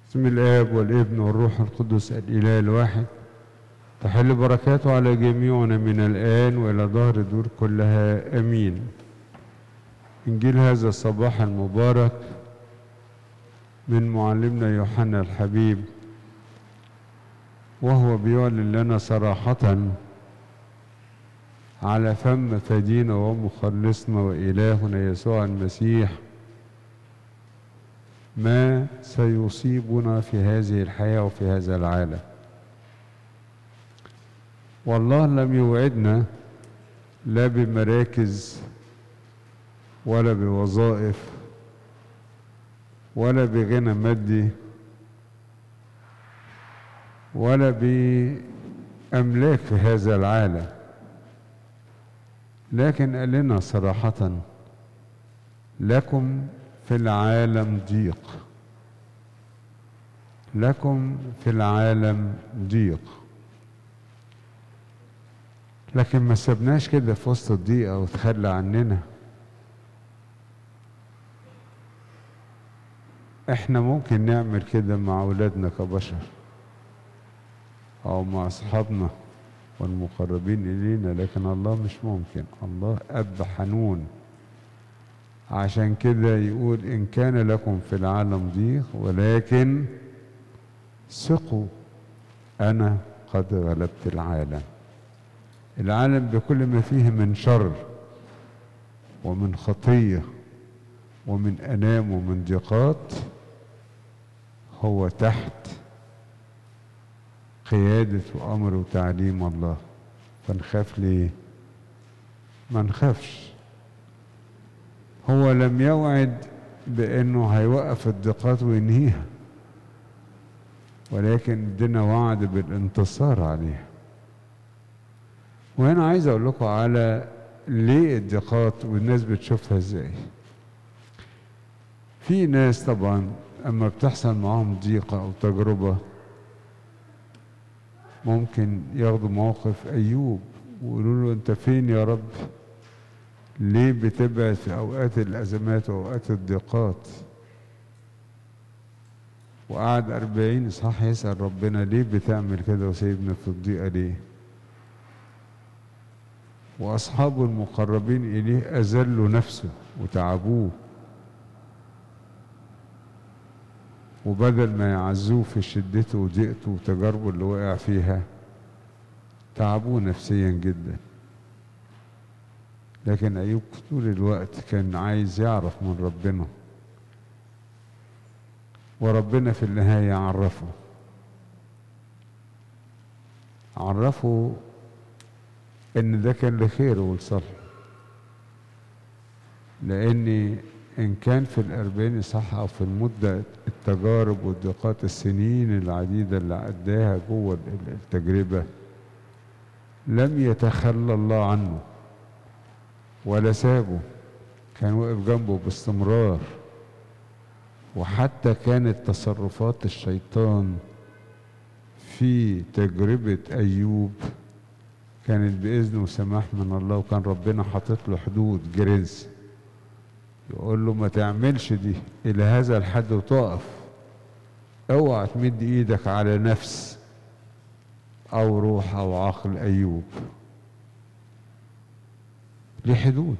بسم الآب والابن والروح القدس الإله الواحد تحل بركاته على جميعنا من الآن وإلى ظهر الدور كلها آمين إنجيل هذا الصباح المبارك من معلمنا يوحنا الحبيب وهو بيعلن لنا صراحة على فم فدينا ومخلصنا وإلهنا يسوع المسيح ما سيصيبنا في هذه الحياة وفي هذا العالم والله لم يوعدنا لا بمراكز ولا بوظائف ولا بغنى مادي ولا بأملاك في هذا العالم لكن قال لنا صراحة لكم في العالم ضيق لكم في العالم ضيق لكن ما سبناش كده في وسط الضيقة وتخلى عننا احنا ممكن نعمل كده مع اولادنا كبشر او مع اصحابنا والمقربين الينا لكن الله مش ممكن الله اب حنون عشان كده يقول ان كان لكم في العالم ضيق ولكن ثقوا انا قد غلبت العالم العالم بكل ما فيه من شر ومن خطيه ومن انام ومن ضيقات هو تحت قيادة وأمر وتعليم الله فنخاف ليه؟ ما نخافش هو لم يوعد بأنه هيوقف الضيقات وينهيها ولكن ادينا وعد بالانتصار عليها وهنا عايز اقول لكم على ليه الضيقات والناس بتشوفها ازاي في ناس طبعا اما بتحصل معاهم ضيقه او تجربه ممكن ياخدوا موقف ايوب ويقولوا له انت فين يا رب ليه بتبعد في اوقات الازمات واوقات الضيقات وقعد أربعين إصحاح يسأل ربنا ليه بتعمل كده وسايبنا في الضيقة ليه وأصحابه المقربين إليه أذلوا نفسه وتعبوه وبدل ما يعزوه في شدته وضيقته وتجاربه اللي وقع فيها تعبوه نفسيا جدا لكن أيوب طول الوقت كان عايز يعرف من ربنا وربنا في النهاية عرفه عرفه ان ده كان لخيره ولصالحه لان ان كان في الاربعين صح او في المدة التجارب والضيقات السنين العديدة اللي عداها جوه التجربة لم يتخلى الله عنه ولا سابه كان واقف جنبه باستمرار وحتى كانت تصرفات الشيطان في تجربة أيوب كانت بإذن وسماح من الله وكان ربنا حاطط له حدود جريز يقول له ما تعملش دي إلى هذا الحد وتقف اوعى تمد ايدك على نفس أو روح أو عقل أيوب ليه حدود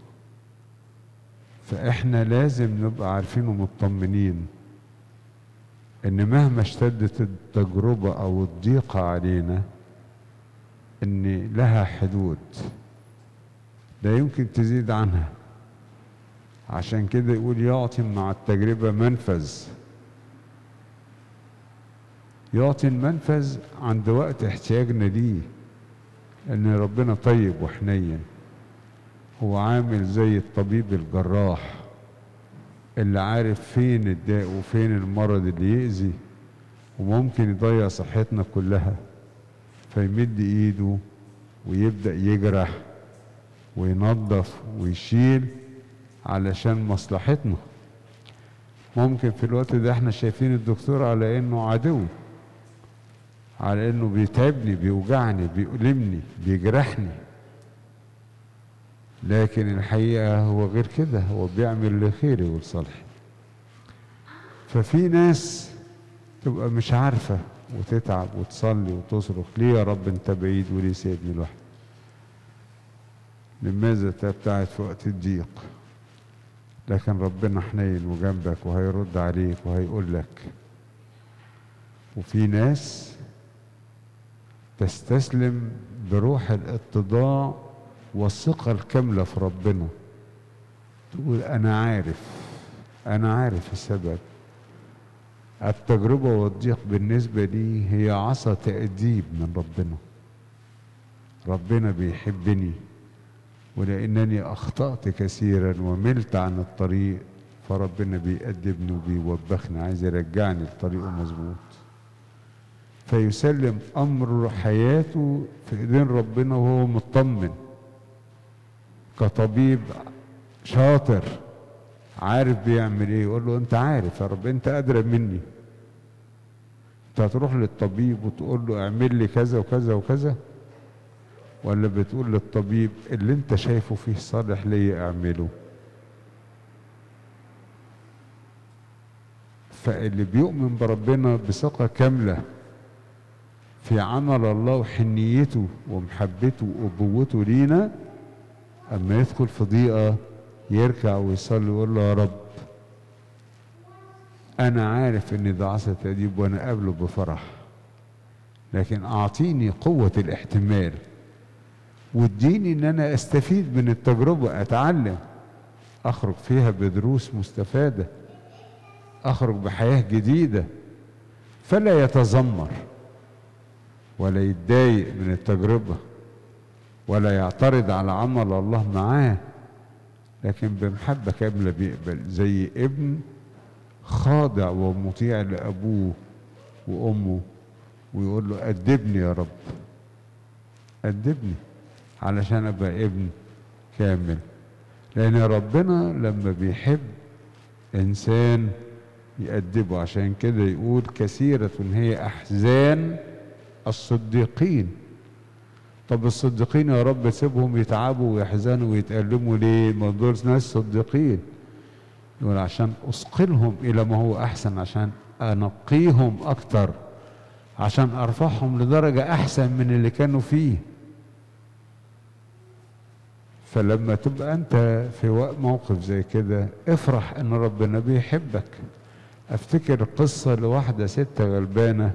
فاحنا لازم نبقى عارفين ومطمنين ان مهما اشتدت التجربة او الضيقة علينا ان لها حدود لا يمكن تزيد عنها عشان كده يقول يعطي مع التجربة منفذ يعطي المنفذ عند وقت احتياجنا ليه ان ربنا طيب وحنين هو عامل زي الطبيب الجراح اللي عارف فين الداء وفين المرض اللي يأذي وممكن يضيع صحتنا كلها فيمد ايده ويبدأ يجرح وينظف ويشيل علشان مصلحتنا ممكن في الوقت ده احنا شايفين الدكتور على انه عدو على انه بيتعبني بيوجعني بيؤلمني بيجرحني لكن الحقيقة هو غير كده هو بيعمل لخيري ولصالحي ففي ناس تبقى مش عارفة وتتعب وتصلي وتصرخ ليه يا رب انت بعيد وليه سيبني لوحدي لماذا تبتعد في وقت الضيق لكن ربنا حنين وجنبك وهيرد عليك وهيقول لك وفي ناس تستسلم بروح الاتضاع والثقة الكاملة في ربنا تقول أنا عارف أنا عارف السبب التجربة والضيق بالنسبة لي هي عصا تأديب من ربنا ربنا بيحبني ولأنني أخطأت كثيرا وملت عن الطريق فربنا بيأدبني وبيوبخني عايز يرجعني لطريقه مظبوط فيسلم أمر حياته في إيدين ربنا وهو مطمن كطبيب شاطر عارف بيعمل ايه يقول له انت عارف يا رب انت ادرى مني انت هتروح للطبيب وتقول له اعمل لي كذا وكذا وكذا ولا بتقول للطبيب اللي انت شايفه فيه صالح ليا اعمله فاللي بيؤمن بربنا بثقة كاملة في عمل الله وحنيته ومحبته وأبوته لينا أما يدخل في ضيقة يركع ويصلي ويقول له يا رب أنا عارف إن ده عصا تأديب وأنا قابله بفرح لكن أعطيني قوة الاحتمال واديني إن أنا أستفيد من التجربة أتعلم أخرج فيها بدروس مستفادة أخرج بحياة جديدة فلا يتذمر ولا يتضايق من التجربة ولا يعترض على عمل الله معاه لكن بمحبة كاملة بيقبل زي ابن خاضع ومطيع لأبوه وأمه ويقول له أدبني يا رب أدبني علشان أبقى ابن كامل لأن ربنا لما بيحب إنسان يأدبه عشان كده يقول كثيرة هي أحزان الصديقين طب الصديقين يا رب سيبهم يتعبوا ويحزنوا ويتألموا ليه؟ ما دول ناس صديقين يقول عشان أثقلهم إلى ما هو أحسن عشان أنقيهم أكتر عشان أرفعهم لدرجة أحسن من اللي كانوا فيه فلما تبقى أنت في وقت موقف زي كده افرح إن ربنا بيحبك أفتكر قصة لواحدة ست غلبانة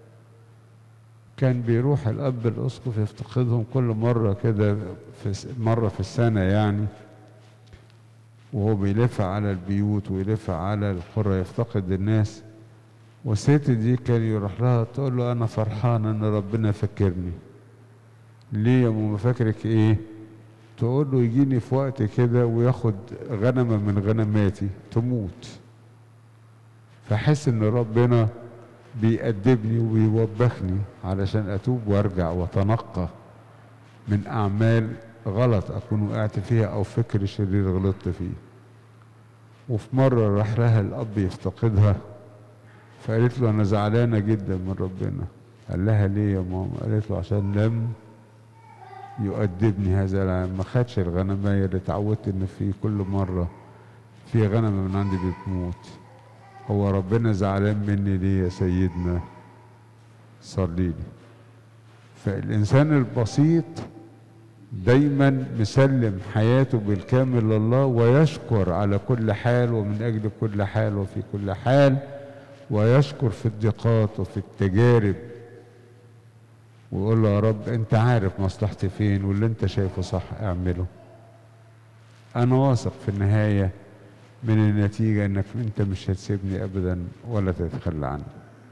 كان بيروح الأب الأسقف يفتقدهم كل مرة كده في مرة في السنة يعني وهو بيلف على البيوت ويلف على القرى يفتقد الناس والست دي كان يروح لها تقول له أنا فرحانة إن ربنا فكرني ليه يا ماما فاكرك إيه؟ تقول له يجيني في وقت كده وياخد غنمة من غنماتي تموت فحس إن ربنا بيأدبني وبيوبخني علشان أتوب وأرجع وأتنقى من أعمال غلط أكون وقعت فيها أو فكر شرير غلطت فيه وفي مرة راح لها الأب يفتقدها فقالت له أنا زعلانة جدا من ربنا قال لها ليه يا ماما قالت له عشان لم يؤدبني هذا العام ما خدش الغنماية اللي اتعودت إن في كل مرة في غنمة من عندي بتموت هو ربنا زعلان مني ليه يا سيدنا صلي لي فالإنسان البسيط دايما مسلم حياته بالكامل لله ويشكر على كل حال ومن أجل كل حال وفي كل حال ويشكر في الضيقات وفي التجارب ويقول له يا رب انت عارف مصلحتي فين واللي انت شايفه صح اعمله انا واثق في النهايه من النتيجة انك انت مش هتسيبني ابدا ولا تتخلى عني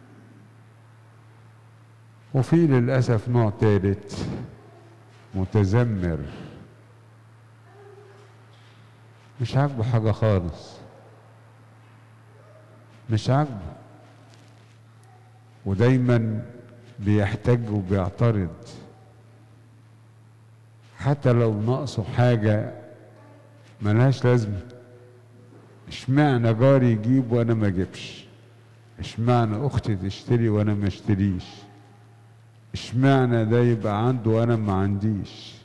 وفي للأسف نوع ثالث متذمر مش عاجبه حاجة خالص مش عاجبه ودايما بيحتج وبيعترض حتى لو ناقصه حاجة ملهاش لازمه اشمعنى جاري يجيب وانا ما اجيبش اشمعنى اختي تشتري وانا ما اشتريش اشمعنى ده يبقى عنده وانا ما عنديش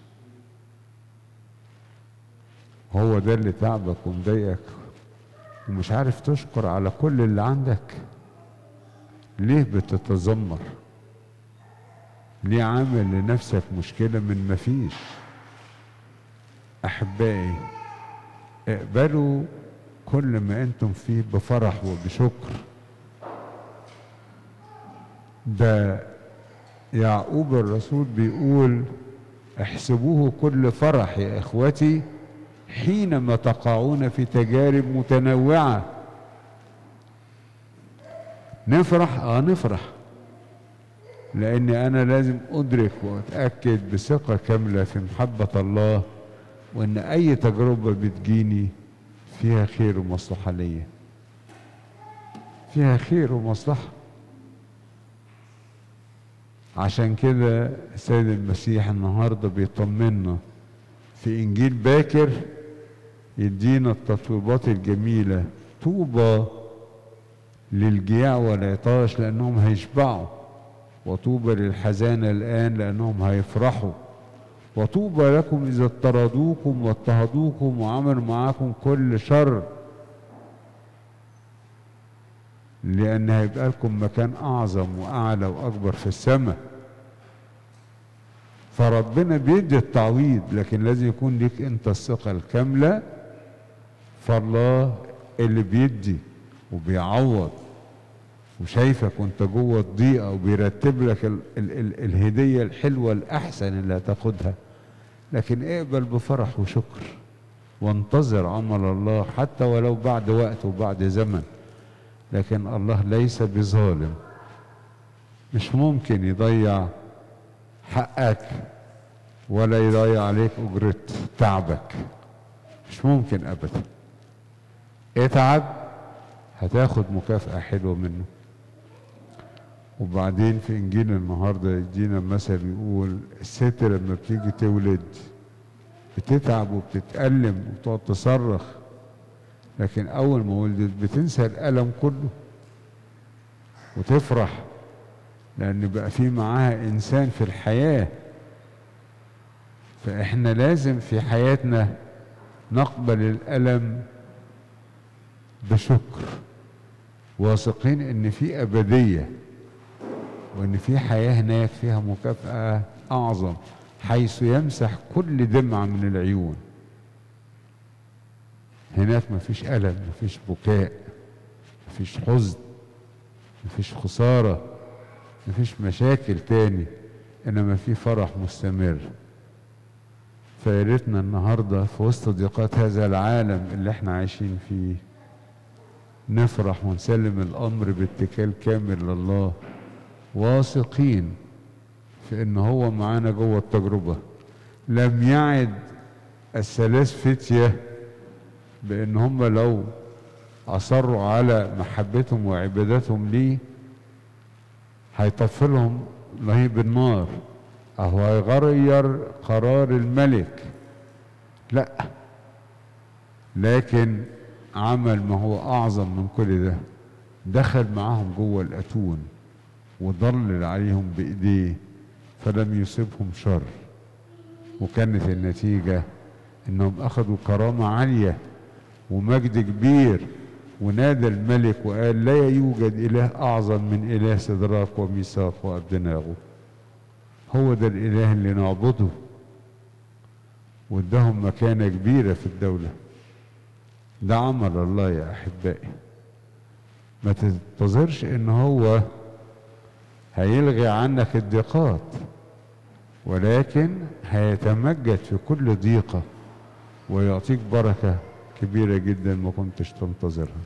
هو ده اللي تعبك ومضايقك ومش عارف تشكر على كل اللي عندك ليه بتتذمر ليه عامل لنفسك مشكلة من مفيش أحبائي اقبلوا كل ما أنتم فيه بفرح وبشكر ده يعقوب الرسول بيقول احسبوه كل فرح يا إخوتي حينما تقعون في تجارب متنوعة نفرح اه نفرح لأن أنا لازم أدرك وأتأكد بثقة كاملة في محبة الله وإن أي تجربة بتجيني فيها خير ومصلحة ليا فيها خير ومصلحة عشان كده السيد المسيح النهارده بيطمنا في إنجيل باكر يدينا التطويبات الجميلة طوبى للجياع والعطاش لأنهم هيشبعوا وطوبى للحزانة الآن لأنهم هيفرحوا وطوبى لكم إذا اضطردوكم واضطهدوكم وعملوا معاكم كل شر لأن هيبقى لكم مكان أعظم وأعلى وأكبر في السماء فربنا بيدي التعويض لكن لازم يكون ليك أنت الثقة الكاملة فالله اللي بيدي وبيعوض وشايفك وانت جوه الضيقه وبيرتب لك ال ال ال الهديه الحلوه الاحسن اللي هتاخدها لكن اقبل بفرح وشكر وانتظر عمل الله حتى ولو بعد وقت وبعد زمن لكن الله ليس بظالم مش ممكن يضيع حقك ولا يضيع عليك اجره تعبك مش ممكن ابدا اتعب هتاخد مكافأة حلوة منه وبعدين في انجيل النهارده يدينا مثل يقول الست لما بتيجي تولد بتتعب وبتتألم وتقعد تصرخ لكن اول ما ولدت بتنسى الألم كله وتفرح لان بقى في معاها انسان في الحياه فاحنا لازم في حياتنا نقبل الالم بشكر واثقين ان في ابديه وان في حياه هناك فيها مكافاه اعظم حيث يمسح كل دمعه من العيون هناك مفيش الم مفيش بكاء مفيش حزن مفيش خساره مفيش مشاكل تاني انما في فرح مستمر فيا ريتنا النهارده في وسط ضيقات هذا العالم اللي احنا عايشين فيه نفرح ونسلم الامر باتكال كامل لله واثقين في ان هو معانا جوه التجربه لم يعد الثلاث فتيه بان هم لو اصروا على محبتهم وعبادتهم ليه هيطفلهم لهيب النار اهو هيغير قرار الملك لا لكن عمل ما هو اعظم من كل ده دخل معاهم جوه الاتون وضلل عليهم بايديه فلم يصيبهم شر وكانت النتيجه انهم اخذوا كرامه عاليه ومجد كبير ونادى الملك وقال لا يوجد اله اعظم من اله سدراك وميثاق وابدناغو هو ده الاله اللي نعبده واداهم مكانه كبيره في الدوله ده عمل الله يا احبائي ما تنتظرش ان هو هيلغي عنك الضيقات ولكن هيتمجد في كل ضيقه ويعطيك بركه كبيره جدا ما كنتش تنتظرها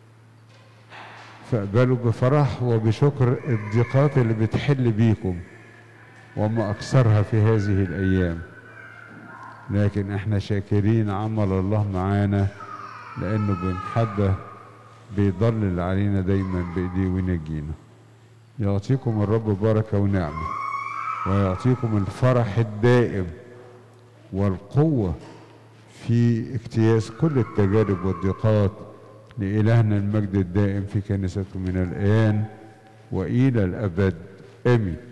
فاقبلوا بفرح وبشكر الضيقات اللي بتحل بيكم وما اكثرها في هذه الايام لكن احنا شاكرين عمل الله معانا لانه بمحبه بيضلل علينا دايما بايديه وينجينا يعطيكم الرب بركه ونعمه ويعطيكم الفرح الدائم والقوه في اجتياز كل التجارب والضيقات لإلهنا المجد الدائم في كنيسته من الآن وإلى الأبد آمين